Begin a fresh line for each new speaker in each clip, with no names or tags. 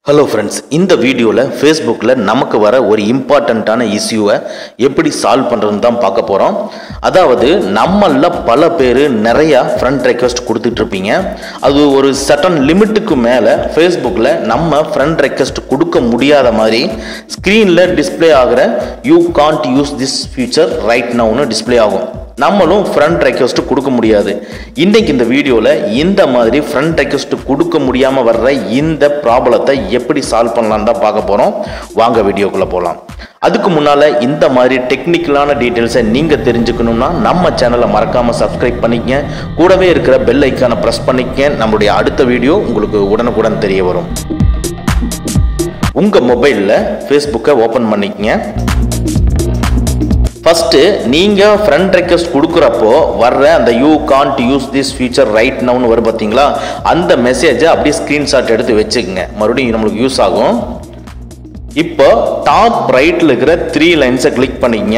hello friends இந்த வீடியோவில் ஃபேஸ்புக்கில் நமக்கு வர ஒரு இம்பார்ட்டண்ட்டான இஷ்யூவை எப்படி சால்வ் பண்ணுறதுன்னு தான் பார்க்க போகிறோம் அதாவது நம்மளில் பல பேர் நிறையா ஃப்ரெண்ட் ரெக்வஸ்ட் கொடுத்துட்ருப்பீங்க அது ஒரு சட்டன் லிமிட்டுக்கு மேலே ஃபேஸ்புக்கில் நம்ம ஃப்ரெண்ட் ரெக்வஸ்ட் கொடுக்க முடியாத மாதிரி ஸ்க்ரீனில் டிஸ்ப்ளே ஆகிற you can't use this feature right நவுன்னு டிஸ்ப்ளே ஆகும் நம்மளும் ஃப்ரெண்ட் ரெக்வஸ்ட் கொடுக்க முடியாது இன்னைக்கு இந்த வீடியோவில் இந்த மாதிரி ஃப்ரெண்ட் ரெக்வஸ்ட் கொடுக்க முடியாமல் வர்ற இந்த ப்ராப்ளத்தை எப்படி சால்வ் பண்ணலான்னு தான் பார்க்க போகிறோம் வாங்க வீடியோக்குள்ளே போகலாம் அதுக்கு முன்னால் இந்த மாதிரி டெக்னிக்கலான டீட்டெயில்ஸை நீங்கள் தெரிஞ்சுக்கணும்னா நம்ம சேனலை மறக்காமல் சப்ஸ்கிரைப் பண்ணிக்கங்க கூடவே இருக்கிற பெல் ஐக்கானை ப்ரெஸ் பண்ணிக்கங்க நம்மளுடைய அடுத்த வீடியோ உங்களுக்கு உடனுக்குடன் தெரிய வரும் உங்கள் மொபைலில் ஃபேஸ்புக்கை ஓப்பன் பண்ணிக்கங்க ஃபஸ்ட்டு நீங்கள் ஃப்ரெண்ட் ரெக்வஸ்ட் கொடுக்குறப்போ வர்ற அந்த you can't use this feature right நவுன்னு வரும் பார்த்தீங்களா அந்த மெசேஜை அப்படியே ஸ்க்ரீன்ஷாட் எடுத்து வச்சுக்கோங்க மறுபடியும் நம்மளுக்கு யூஸ் ஆகும் இப்போ டாப் ரைட்டில் இருக்கிற த்ரீ லைன்ஸை கிளிக் பண்ணிக்கங்க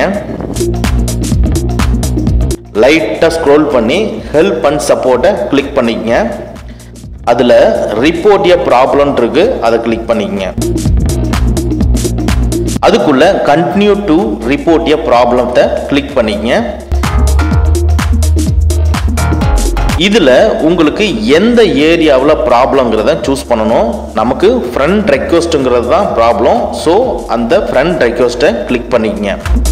லைட்டாக ஸ்க்ரோல் பண்ணி ஹெல்ப் அண்ட் சப்போர்ட்டை கிளிக் பண்ணிக்கங்க அதில் ரிப்போர்ட் ஏ ப்ராப்ளம் இருக்கு அதை கிளிக் பண்ணிக்கங்க அதுக்குள்ள கண்டினியூ டு ரிப்போர்ட் எ ப்ராப்ளத்தை கிளிக் பண்ணிக்கங்க இதில் உங்களுக்கு எந்த ஏரியாவில் ப்ராப்ளங்கிறத சூஸ் பண்ணணும் நமக்கு ஃப்ரெண்ட் ரெக்வஸ்ட்டுங்கிறது தான் ப்ராப்ளம் ஸோ அந்த ஃப்ரெண்ட் ரெக்வஸ்ட்டை கிளிக் பண்ணிக்கங்க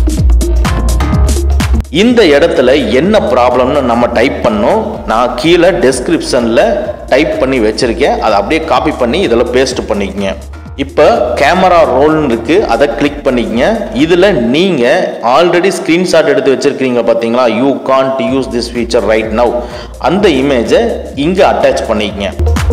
இந்த இடத்துல என்ன ப்ராப்ளம்னு நம்ம டைப் பண்ணோம் நான் கீழே டெஸ்கிரிப்ஷனில் டைப் பண்ணி வச்சுருக்கேன் அதை அப்படியே காப்பி பண்ணி இதில் பேஸ்ட் பண்ணிக்கங்க இப்போ கேமரா ரோல்னு இருக்கு அதை கிளிக் பண்ணிக்கங்க இதில் நீங்கள் ஆல்ரெடி ஸ்க்ரீன்ஷாட் எடுத்து வச்சிருக்கீங்க பார்த்தீங்களா you can't use this feature right now அந்த இமேஜை இங்கே அட்டாச் பண்ணிக்கங்க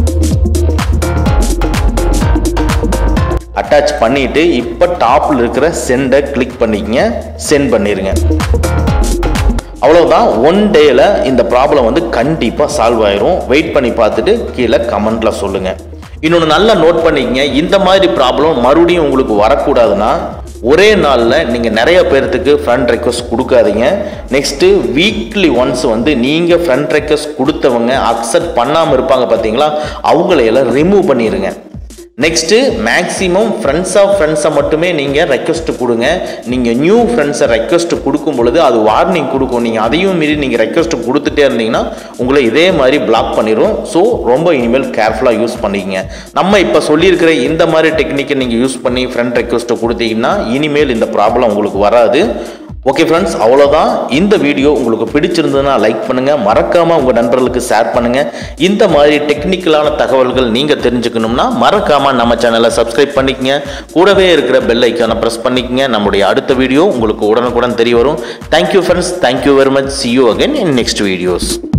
அட்டாச் பண்ணிட்டு இப்போ டாப்பில் இருக்கிற சென்டை கிளிக் பண்ணிக்கங்க சென்ட் பண்ணிடுங்க அவ்வளோதான் ஒன் டேயில் இந்த ப்ராப்ளம் வந்து கண்டிப்பாக சால்வ் ஆயிரும் வெயிட் பண்ணி பார்த்துட்டு கீழே கமெண்ட்டில் சொல்லுங்கள் இன்னொன்று நல்லா நோட் பண்ணிக்கங்க இந்த மாதிரி ப்ராப்ளம் மறுபடியும் உங்களுக்கு வரக்கூடாதுன்னா ஒரே நாளில் நீங்கள் நிறைய பேர்த்துக்கு ஃப்ரெண்ட் ரெக்வஸ்ட் கொடுக்காதீங்க நெக்ஸ்ட்டு வீக்லி ஒன்ஸ் வந்து நீங்கள் ஃப்ரெண்ட் ரெக்வஸ்ட் கொடுத்தவங்க அக்செப்ட் பண்ணாமல் இருப்பாங்க பார்த்தீங்களா அவங்களையெல்லாம் ரிமூவ் பண்ணிடுங்க நெக்ஸ்ட்டு மேக்ஸிமம் ஃப்ரெண்ட்ஸ் ஆஃப் ஃப்ரெண்ட்ஸை மட்டுமே நீங்கள் ரெக்வஸ்ட் கொடுங்க நீங்கள் நியூ ஃப்ரெண்ட்ஸை ரெக்வஸ்ட் கொடுக்கும் பொழுது அது வார்னிங் கொடுக்கும் நீங்கள் அதையும் மீறி நீங்கள் ரெக்வஸ்ட் கொடுத்துட்டே இருந்தீங்கன்னா உங்களை இதே மாதிரி பிளாக் பண்ணிடும் ஸோ ரொம்ப இனிமேல் கேர்ஃபுல்லாக யூஸ் பண்ணிக்கங்க நம்ம இப்போ சொல்லியிருக்கிற இந்த மாதிரி டெக்னிக்கை நீங்கள் யூஸ் பண்ணி ஃப்ரெண்ட் ரெக்வஸ்ட்டை கொடுத்தீங்கன்னா இனிமேல் இந்த ப்ராப்ளம் உங்களுக்கு வராது ஓகே ஃப்ரெண்ட்ஸ் அவ்வளோதான் இந்த வீடியோ உங்களுக்கு பிடிச்சிருந்ததுன்னா லைக் பண்ணுங்கள் மறக்காமல் உங்கள் நண்பர்களுக்கு ஷேர் பண்ணுங்கள் இந்த மாதிரி டெக்னிக்கலான தகவல்கள் நீங்கள் தெரிஞ்சுக்கணும்னா மறக்காமல் நம்ம சேனலை சப்ஸ்கிரைப் பண்ணிக்கங்க கூடவே இருக்கிற பெல் ஐக்கானை ப்ரெஸ் பண்ணிக்கங்க நம்முடைய அடுத்த வீடியோ உங்களுக்கு உடனுக்குடன் தெரிய வரும் thank you friends thank you very much see you again in next videos